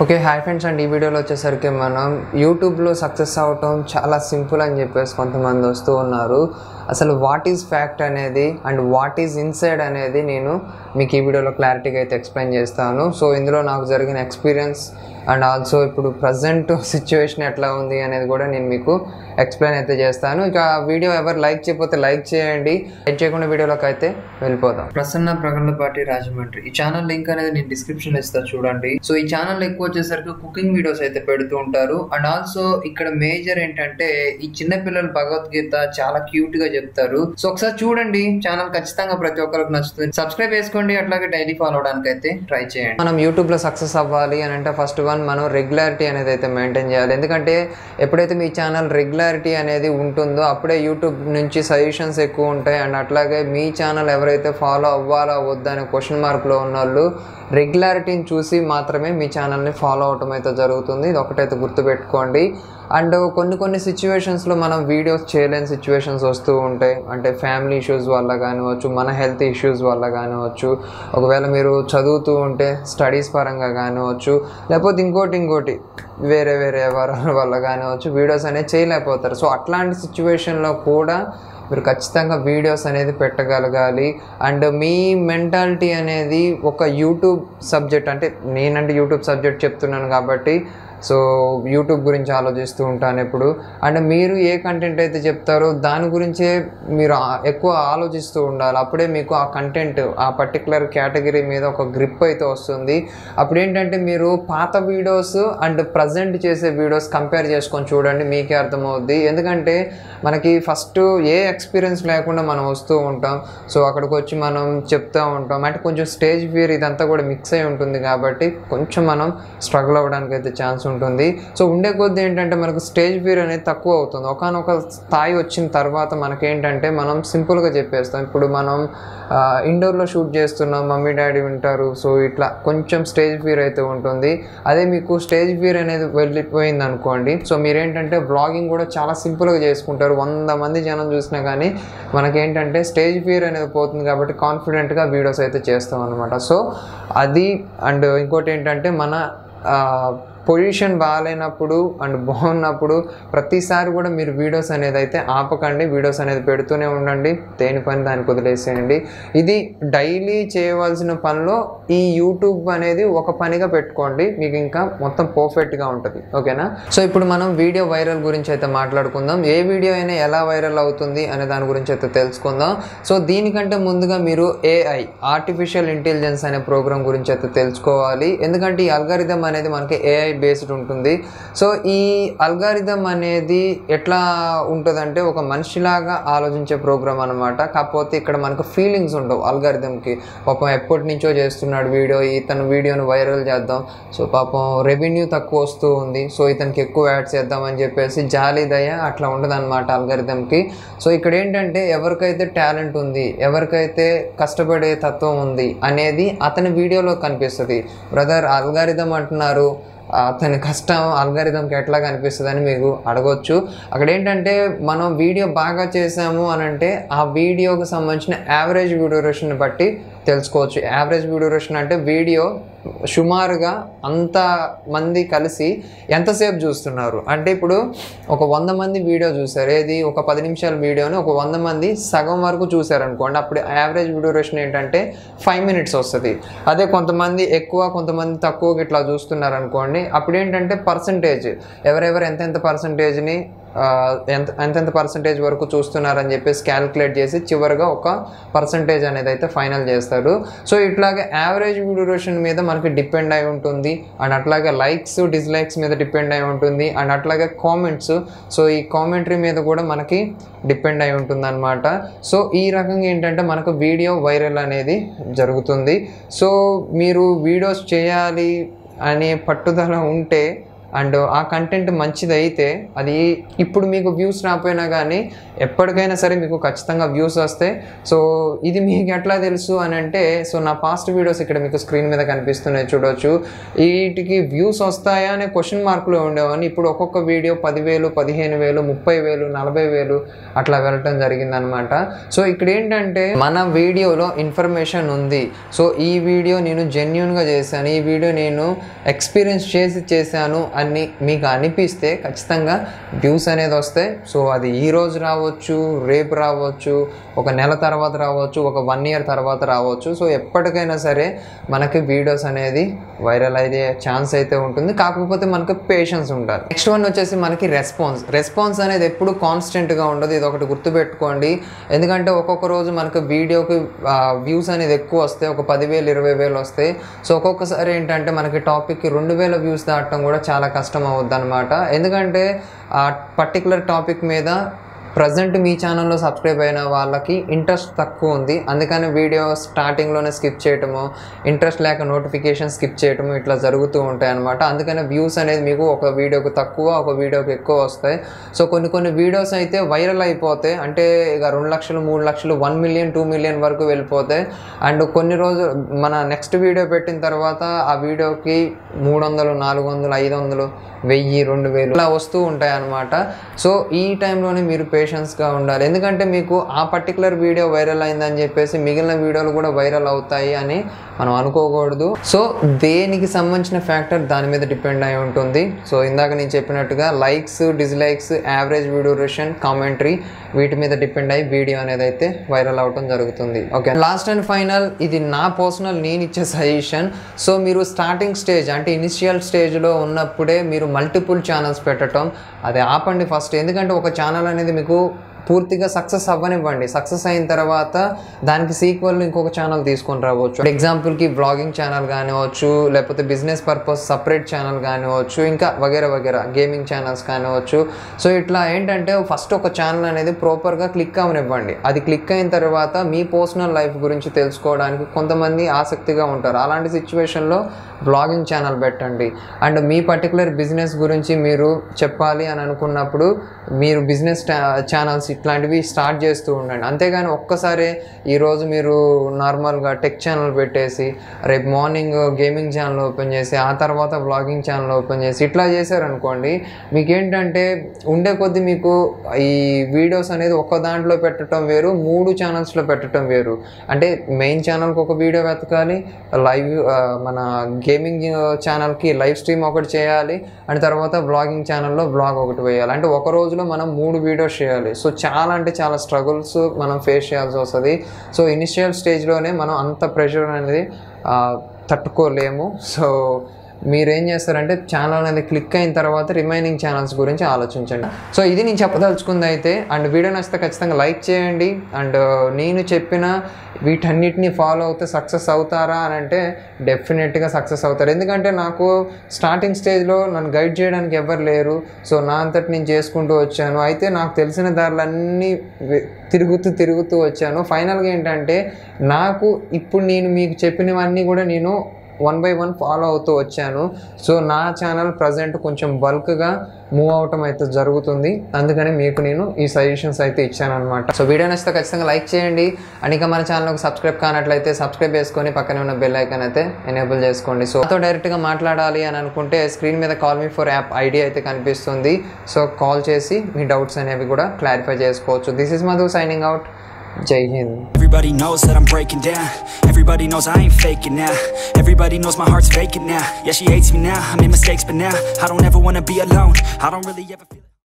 okay hi friends and ఈ వీడియోలో వచ్చేసరికి మనం యూట్యూబ్లో సక్సెస్ అవటం చాలా సింపుల్ అని చెప్పేసి కొంతమంది వస్తూ ఉన్నారు అసలు వాట్ ఈజ్ ఫ్యాక్ట్ అనేది అండ్ వాట్ ఈజ్ ఇన్సైడ్ అనేది నేను మీకు ఈ వీడియోలో క్లారిటీగా అయితే ఎక్స్ప్లెయిన్ చేస్తాను సో ఇందులో నాకు జరిగిన ఎక్స్పీరియన్స్ అండ్ ఆల్సో ఇప్పుడు ప్రజెంట్ సిచ్యువేషన్ ఎట్లా ఉంది అనేది కూడా నేను మీకు ఎక్స్ప్లెయిన్ అయితే చేస్తాను ఇక వీడియో ఎవరు లైక్ చేయకపోతే లైక్ చేయండి లైక్ చేయకుండా వీడియోలోకి అయితే వెళ్ళిపోదాం ప్రసన్న ప్రగండపాటి రాజమండ్రి ఈ ఛానల్ లింక్ అనేది నేను డిస్క్రిప్షన్ ఇస్తా చూడండి సో ఈ ఛానల్ ఎక్కువ వచ్చేసరికి కుకింగ్ వీడియోస్ అయితే పెడుతూ ఉంటారు అండ్ ఆల్సో ఇక్కడ మేజర్ ఏంటంటే ఈ చిన్న పిల్లలు భగవద్గీత చాలా క్యూట్ గా చెప్తారు సో ఒకసారి చూడండి ఛానల్ ఖచ్చితంగా ప్రతి ఒక్కరికి నచ్చుతుంది సబ్స్క్రైబ్ చేసుకోండి అట్లాగే డైలీ ఫాలో అవడానికి అయితే ట్రై చేయండి మనం యూట్యూబ్ లో సక్సెస్ అవ్వాలి అని అంటే ఫస్ట్ వన్ మనం రెగ్యులారిటీ అనేది అయితే మెయింటైన్ చేయాలి ఎందుకంటే ఎప్పుడైతే మీ ఛానల్ రెగ్యులారిటీ అనేది ఉంటుందో అప్పుడే యూట్యూబ్ నుంచి సజెషన్స్ ఎక్కువ ఉంటాయి అండ్ అట్లాగే మీ ఛానల్ ఎవరైతే ఫాలో అవ్వాలా వద్దా అనే క్వశ్చన్ మార్క్లో ఉన్న వాళ్ళు రెగ్యులారిటీని చూసి మాత్రమే మీ ఛానల్ని ఫాలో అవటం అయితే జరుగుతుంది ఇది ఒకటైతే గుర్తుపెట్టుకోండి అండ్ కొన్ని కొన్ని సిచ్యువేషన్స్లో మనం వీడియోస్ చేయలేని సిచ్యువేషన్స్ వస్తూ ఉంటాయి అంటే ఫ్యామిలీ ఇష్యూస్ వల్ల కానివచ్చు మన హెల్త్ ఇష్యూస్ వల్ల కానివచ్చు ఒకవేళ మీరు చదువుతూ ఉంటే స్టడీస్ పరంగా కానివచ్చు లేకపోతే ఇంకోటి ఇంకోటి వేరే వేరే వ్యవహారాల వల్ల కానివచ్చు వీడియోస్ అనేది చేయలేకపోతారు సో అట్లాంటి సిచ్యువేషన్లో కూడా మీరు ఖచ్చితంగా వీడియోస్ అనేది పెట్టగలగాలి అండ్ మీ మెంటాలిటీ అనేది ఒక యూట్యూబ్ సబ్జెక్ట్ అంటే నేనంటే యూట్యూబ్ సబ్జెక్ట్ చెప్తున్నాను కాబట్టి సో యూట్యూబ్ గురించి ఆలోచిస్తూ ఉంటాను ఎప్పుడు అండ్ మీరు ఏ కంటెంట్ అయితే చెప్తారో దాని గురించే మీరు ఆ- ఎక్కువ ఆలోచిస్తూ ఉండాలి అప్పుడే మీకు ఆ కంటెంట్ ఆ పర్టికులర్ కేటగిరీ మీద ఒక గ్రిప్ అయితే వస్తుంది అప్పుడు ఏంటంటే మీరు పాత వీడియోస్ అండ్ ప్రజెంట్ చేసే వీడియోస్ కంపేర్ చేసుకొని చూడండి మీకే అర్థమవుద్ది ఎందుకంటే మనకి ఫస్ట్ ఏ ఎక్స్పీరియన్స్ లేకుండా మనం వస్తూ ఉంటాం సో అక్కడికి వచ్చి మనం చెప్తూ ఉంటాం అంటే కొంచెం స్టేజ్ ఫియర్ ఇదంతా కూడా మిక్స్ అయి ఉంటుంది కాబట్టి కొంచెం మనం స్ట్రగుల్ అవ్వడానికి అయితే ఛాన్స్ ఉంటుంది సో ఉండే కొద్దీ ఏంటంటే మనకు స్టేజ్ ఫియర్ అనేది తక్కువ అవుతుంది ఒకనొక స్థాయి వచ్చిన తర్వాత మనకేంటంటే మనం సింపుల్గా చెప్పేస్తాం ఇప్పుడు మనం ఇండోర్లో షూట్ చేస్తున్నాం మమ్మీ డాడీ వింటారు సో ఇట్లా కొంచెం స్టేజ్ ఫియర్ అయితే ఉంటుంది అదే మీకు స్టేజ్ ఫియర్ అనేది వెళ్ళిపోయింది అనుకోండి సో మీరేంటంటే బ్లాగింగ్ కూడా చాలా సింపుల్గా చేసుకుంటారు వంద మంది జనం చూసినా కానీ మనకేంటంటే స్టేజ్ ఫియర్ అనేది పోతుంది కాబట్టి కాన్ఫిడెంట్గా వీడియోస్ అయితే చేస్తాం అనమాట సో అది అండ్ ఇంకోటి ఏంటంటే మన పొజిషన్ బాగాలేనప్పుడు అండ్ బాగున్నప్పుడు ప్రతిసారి కూడా మీరు వీడియోస్ అనేది అయితే ఆపకండి వీడియోస్ అనేది పెడుతూనే ఉండండి దేని పని దానికి వదిలేసేయండి ఇది డైలీ చేయవలసిన పనిలో ఈ యూట్యూబ్ అనేది ఒక పనిగా పెట్టుకోండి మీకు ఇంకా మొత్తం పర్ఫెక్ట్గా ఉంటుంది ఓకేనా సో ఇప్పుడు మనం వీడియో వైరల్ గురించి అయితే మాట్లాడుకుందాం ఏ వీడియో అయినా ఎలా వైరల్ అవుతుంది అనే దాని గురించి అయితే తెలుసుకుందాం సో దీనికంటే ముందుగా మీరు ఏఐ ఆర్టిఫిషియల్ ఇంటెలిజెన్స్ అనే ప్రోగ్రామ్ గురించి అయితే తెలుసుకోవాలి ఎందుకంటే ఈ అల్గారిథం అనేది మనకి ఏఐ బేస్డ్ ఉంటుంది సో ఈ అల్గారిథం అనేది ఎట్లా ఉంటుందంటే ఒక మనిషిలాగా ఆలోచించే ప్రోగ్రామ్ అనమాట కాకపోతే ఇక్కడ మనకు ఫీలింగ్స్ ఉండవు అల్గారిథంకి పాపం ఎప్పటి నుంచో చేస్తున్నాడు వీడియో ఇతను వీడియోని వైరల్ చేద్దాం సో పాపం రెవెన్యూ తక్కువ వస్తూ ఉంది సో ఇతనికి ఎక్కువ యాడ్ చేద్దాం అని చెప్పేసి జాలి దయ అట్లా ఉండదు అనమాట అల్గారిథంకి సో ఇక్కడ ఏంటంటే ఎవరికైతే టాలెంట్ ఉంది ఎవరికైతే కష్టపడే తత్వం ఉంది అనేది అతని వీడియోలో కనిపిస్తుంది బ్రదర్ అల్గారిథం అంటున్నారు అతని కష్టం అల్గారిథంకి ఎట్లా కనిపిస్తుంది అని మీకు అడగొచ్చు అక్కడ ఏంటంటే మనం వీడియో బాగా చేసాము అని అంటే ఆ వీడియోకి సంబంధించిన యావరేజ్ వీడియో డ్యూరేషన్ బట్టి తెలుసుకోవచ్చు యావరేజ్ వీడియో డ్యూరేషన్ అంటే వీడియో సుమారుగా అంత మంది కలిసి ఎంతసేపు చూస్తున్నారు అంటే ఇప్పుడు ఒక వంద మంది వీడియో చూసారు ఏది ఒక పది నిమిషాల వీడియోని ఒక వంద మంది సగం వరకు చూసారు అనుకోండి అప్పుడు యావరేజ్ వీడియో డ్యూరేషన్ ఏంటంటే ఫైవ్ మినిట్స్ వస్తుంది అదే కొంతమంది ఎక్కువ కొంతమంది తక్కువ ఇట్లా చూస్తున్నారు అనుకోండి అప్పుడు ఏంటంటే పర్సంటేజ్ ఎవరెవరు ఎంతెంత పర్సంటేజ్ని ఎంత ఎంతెంత పర్సంటేజ్ వరకు చూస్తున్నారని చెప్పేసి క్యాలిక్యులేట్ చేసి చివరిగా ఒక పర్సంటేజ్ అనేది అయితే ఫైనల్ చేస్తాడు సో ఇట్లాగే యావరేజ్ డ్యూరేషన్ మీద మనకి డిపెండ్ అయి ఉంటుంది అండ్ అట్లాగే లైక్స్ డిస్లైక్స్ మీద డిపెండ్ అయి ఉంటుంది అండ్ అట్లాగే కామెంట్స్ సో ఈ కామెంటరీ మీద కూడా మనకి డిపెండ్ అయి ఉంటుంది అనమాట సో ఈ రకంగా ఏంటంటే మనకు వీడియో వైరల్ అనేది జరుగుతుంది సో మీరు వీడియోస్ చేయాలి అనే పట్టుదల ఉంటే అండ్ ఆ కంటెంట్ మంచిది అయితే అది ఇప్పుడు మీకు వ్యూస్ రాకపోయినా కానీ ఎప్పటికైనా సరే మీకు ఖచ్చితంగా వ్యూస్ వస్తాయి సో ఇది మీకు ఎట్లా తెలుసు అని అంటే సో నా పాస్ట్ వీడియోస్ ఇక్కడ మీకు స్క్రీన్ మీద కనిపిస్తున్నాయి చూడొచ్చు వీటికి వ్యూస్ వస్తాయా అనే క్వశ్చన్ మార్కులో ఉండేవాడిని ఇప్పుడు ఒక్కొక్క వీడియో పదివేలు పదిహేను వేలు ముప్పై వేలు నలభై వేలు అట్లా వెళ్ళటం జరిగిందనమాట సో ఇక్కడ ఏంటంటే మన వీడియోలో ఇన్ఫర్మేషన్ ఉంది సో ఈ వీడియో నేను జెన్యున్గా చేశాను ఈ వీడియో నేను ఎక్స్పీరియన్స్ చేసి చేశాను అని మీకు అనిపిస్తే ఖచ్చితంగా వ్యూస్ అనేది వస్తాయి సో అది ఈ రోజు రావచ్చు రేపు రావచ్చు ఒక నెల తర్వాత రావచ్చు ఒక వన్ ఇయర్ తర్వాత రావచ్చు సో ఎప్పటికైనా సరే మనకి వీడియోస్ అనేది వైరల్ అయ్యే ఛాన్స్ అయితే ఉంటుంది కాకపోతే మనకు పేషెన్స్ ఉండాలి నెక్స్ట్ వన్ వచ్చేసి మనకి రెస్పాన్స్ రెస్పాన్స్ అనేది ఎప్పుడు కాన్స్టెంట్గా ఉండదు ఇది ఒకటి గుర్తుపెట్టుకోండి ఎందుకంటే ఒక్కొక్క రోజు మనకు వీడియోకి వ్యూస్ అనేది ఎక్కువ వస్తాయి ఒక పదివేలు ఇరవై వేలు వస్తాయి సో ఒక్కొక్కసారి ఏంటంటే మనకి టాపిక్కి రెండు వేల వ్యూస్ దాటడం కూడా చాలా కష్టం అవుద్ది అనమాట ఎందుకంటే ఆ పర్టికులర్ టాపిక్ మీద ప్రజెంట్ మీ ఛానల్లో సబ్స్క్రైబ్ అయిన వాళ్ళకి ఇంట్రెస్ట్ తక్కువ ఉంది అందుకని వీడియో స్టార్టింగ్లోనే స్కిప్ చేయటము ఇంట్రెస్ట్ లేక నోటిఫికేషన్ స్కిప్ చేయటము ఇట్లా జరుగుతూ ఉంటాయి అనమాట అందుకని వ్యూస్ అనేది మీకు ఒక వీడియోకి తక్కువ ఒక వీడియోకి ఎక్కువ వస్తాయి సో కొన్ని కొన్ని వీడియోస్ అయితే వైరల్ అయిపోతాయి అంటే ఇక రెండు లక్షలు మూడు లక్షలు వన్ మిలియన్ టూ మిలియన్ వరకు వెళ్ళిపోతాయి అండ్ కొన్ని రోజులు మన నెక్స్ట్ వీడియో పెట్టిన తర్వాత ఆ వీడియోకి మూడు వందలు నాలుగు వందలు ఐదు వందలు వెయ్యి రెండు వేలు ఇలా వస్తూ ఉంటాయి అన్నమాట సో ఈ టైంలోనే మీరు పేషెన్స్గా ఉండాలి ఎందుకంటే మీకు ఆ పర్టికులర్ వీడియో వైరల్ అయిందని చెప్పేసి మిగిలిన వీడియోలు కూడా వైరల్ అవుతాయి అని మనం అనుకోకూడదు సో దేనికి సంబంధించిన ఫ్యాక్టర్ దాని మీద డిపెండ్ అయి ఉంటుంది సో ఇందాక నేను చెప్పినట్టుగా likes dislikes average video duration commentary వీటి మీద డిపెండ్ అయ్యి వీడియో అనేది అయితే వైరల్ అవటం జరుగుతుంది ఓకే లాస్ట్ అండ్ ఫైనల్ ఇది నా పర్సనల్ నేను ఇచ్చే సజెషన్ సో మీరు స్టార్టింగ్ స్టేజ్ అంటే ఇనిషియల్ స్టేజ్లో ఉన్నప్పుడే మీరు మల్టిపుల్ ఛానల్స్ పెట్టడం అది ఆపండి ఫస్ట్ ఎందుకంటే ఒక ఛానల్ అనేది మీకు పూర్తిగా సక్సెస్ అవ్వనివ్వండి సక్సెస్ అయిన తర్వాత దానికి సీక్వెల్ ఇంకొక ఛానల్ తీసుకొని రావచ్చు ఎగ్జాంపుల్కి బ్లాగింగ్ ఛానల్ కానివచ్చు లేకపోతే బిజినెస్ పర్పస్ సపరేట్ ఛానల్ కానివచ్చు ఇంకా వగేరా వగేరా గేమింగ్ ఛానల్స్ కానివచ్చు సో ఇట్లా ఏంటంటే ఫస్ట్ ఒక ఛానల్ అనేది ప్రాపర్గా క్లిక్ అవనివ్వండి అది క్లిక్ అయిన తర్వాత మీ పర్సనల్ లైఫ్ గురించి తెలుసుకోవడానికి కొంతమంది ఆసక్తిగా ఉంటారు అలాంటి సిచ్యువేషన్లో బ్లాగింగ్ ఛానల్ పెట్టండి అండ్ మీ పర్టికులర్ బిజినెస్ గురించి మీరు చెప్పాలి అని అనుకున్నప్పుడు మీరు బిజినెస్ ఛానల్స్ ఇట్లాంటివి స్టార్ట్ చేస్తూ ఉండండి అంతేగాని ఒక్కసారి ఈరోజు మీరు నార్మల్గా టెక్ ఛానల్ పెట్టేసి రేపు మార్నింగ్ గేమింగ్ ఛానల్ ఓపెన్ చేసి ఆ తర్వాత బ్లాగింగ్ ఛానల్ ఓపెన్ చేసి ఇట్లా చేశారనుకోండి మీకేంటంటే ఉండే కొద్దీ మీకు ఈ వీడియోస్ అనేది ఒక దాంట్లో పెట్టడం వేరు మూడు ఛానల్స్లో పెట్టడం వేరు అంటే మెయిన్ ఛానల్కి ఒక వీడియో వెతకాలి లైవ్ మన గేమింగ్ ఛానల్కి లైవ్ స్ట్రీమ్ ఒకటి చేయాలి అండ్ తర్వాత బ్లాగింగ్ ఛానల్లో బ్లాగ్ ఒకటి వేయాలి అంటే ఒక రోజులో మనం మూడు వీడియోస్ చేయాలి సో చాలా అంటే చాలా స్ట్రగుల్స్ మనం ఫేస్ చేయాల్సి వస్తుంది సో ఇనిషియల్ స్టేజ్లోనే మనం అంత ప్రెషర్ అనేది ఆ, తట్టుకోలేము సో మీరేం చేస్తారంటే ఛానల్ అనేది క్లిక్ అయిన తర్వాత రిమైనింగ్ ఛానల్స్ గురించి ఆలోచించండి సో ఇది నేను చెప్పదలుచుకుంది అయితే అండ్ వీడియో నచ్చితే ఖచ్చితంగా లైక్ చేయండి అండ్ నేను చెప్పిన వీటన్నిటిని ఫాలో అవుతే సక్సెస్ అవుతారా అని అంటే డెఫినెట్గా సక్సెస్ అవుతారు ఎందుకంటే నాకు స్టార్టింగ్ స్టేజ్లో నన్ను గైడ్ చేయడానికి ఎవరు లేరు సో నా అంతటి నేను చేసుకుంటూ వచ్చాను అయితే నాకు తెలిసిన దారులన్నీ వె- తిరుగుతూ తిరుగుతూ వచ్చాను ఫైనల్గా ఏంటంటే నాకు ఇప్పుడు నేను మీకు చెప్పినవన్నీ కూడా నేను వన్ బై వన్ ఫాలో అవుతూ వచ్చాను సో నా ఛానల్ ప్రజెంట్ కొంచెం బల్క్గా మూవ్ అవటం అయితే జరుగుతుంది అందుకని మీకు నేను ఈ సజెషన్స్ అయితే ఇచ్చాను అనమాట సో వీడియో నచ్చితే ఖచ్చితంగా లైక్ చేయండి అండ్ ఇంకా మన ఛానల్కి సబ్స్క్రైబ్ కానట్లయితే సబ్స్క్రైబ్ చేసుకొని పక్కనే ఉన్న బెల్ ఐకాన్ అయితే ఎనేబుల్ చేసుకోండి సో నాతో డైరెక్ట్గా మాట్లాడాలి అని అనుకుంటే స్క్రీన్ మీద call me for app ID అయితే కనిపిస్తుంది సో కాల్ చేసి మీ డౌట్స్ అనేవి కూడా క్లారిఫై చేసుకోవచ్చు this is Madhu signing out Jai Hind Everybody knows that I'm breaking down Everybody knows I ain't faking now Everybody knows my heart's vacant now Yeah, she hates me now, I made mistakes but now I don't ever wanna be alone I don't really ever feel